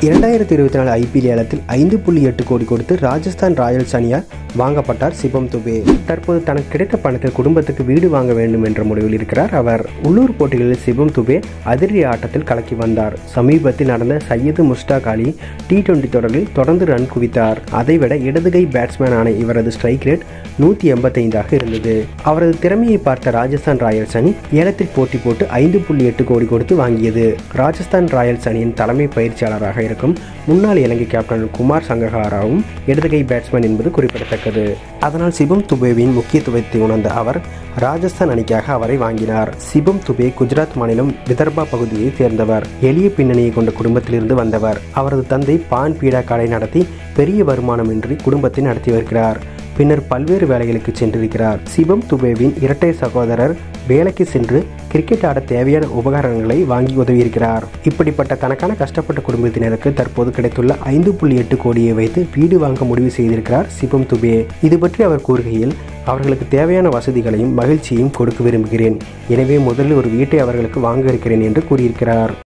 இரண்டாயிரத்தி இருபத்தி நாலு ஐபிஎல் ஏலத்தில் ஐந்து புள்ளி எட்டு கோடி கொடுத்து ராஜஸ்தான் ராயல்ஸ் அணியால் வாங்கப்பட்டார் சிவம் துபே தற்போது தனக்கு கிடைத்த பணத்தில் குடும்பத்துக்கு வீடு வாங்க வேண்டும் என்ற முடிவில் இருக்கிறார் அவர் உள்ளூர் போட்டிகளில் சிவம் துபே அதிரடி ஆட்டத்தில் கலக்கி வந்தார் சமீபத்தில் நடந்த சையது முஸ்டாக் அலி டி டுவெண்டி தொடரில் தொடர்ந்து ரன் குவித்தார் அதைவிட இடதுகை பேட்ஸ்மேனான இவரது ஸ்ட்ரைக் ரேட் நூற்றி எண்பத்தைந்தாக இருந்தது அவரது திறமையை பார்த்த ராஜஸ்தான் ராயல்ஸ் அணி ஏலத்தில் போட்டி போட்டு ஐந்து புள்ளி எட்டு கோடி கொடுத்து வாங்கியது ராஜஸ்தான் ராயல்ஸ் அணியின் தலைமை பயிற்சியாளராக இருக்கும் முன்னாள் இலங்கை கேப்டன் குமார் சங்ககாராவும் இடதுகை பேட்ஸ்மேன் என்பது குறிப்பிடத்தக்கது அதனால் சிவம் துபேவின் முக்கியத்துவத்தை உணர்ந்த அவர் ராஜஸ்தான் அணிக்காக அவரை வாங்கினார் சிவம் துபே குஜராத் மாநிலம் விதர்பா பகுதியைச் சேர்ந்தவர் எளிய பின்னணியை கொண்ட குடும்பத்திலிருந்து வந்தவர் அவரது தந்தை பான் பீடா கடை நடத்தி பெரிய வருமானமின்றி குடும்பத்தை நடத்தி வருகிறார் பின்னர் பல்வேறு வேலைகளுக்கு சென்றிருக்கிறார் சிவம் துபேவின் இரட்டை சகோதரர் வேலைக்கு சென்று கிரிக்கெட் ஆட தேவையான உபகரணங்களை வாங்கி உதவியிருக்கிறார் இப்படிப்பட்ட தனக்கான கஷ்டப்பட்ட குடும்பத்தினருக்கு தற்போது கிடைத்துள்ள ஐந்து புள்ளி எட்டு கோடியை வைத்து வீடு வாங்க முடிவு செய்திருக்கிறார் சிவம் துபே இது பற்றி அவர் கூறுகையில் அவர்களுக்கு தேவையான வசதிகளையும் மகிழ்ச்சியையும் கொடுக்க விரும்புகிறேன் எனவே முதலில் ஒரு வீட்டை அவர்களுக்கு வாங்க இருக்கிறேன் என்று கூறியிருக்கிறார்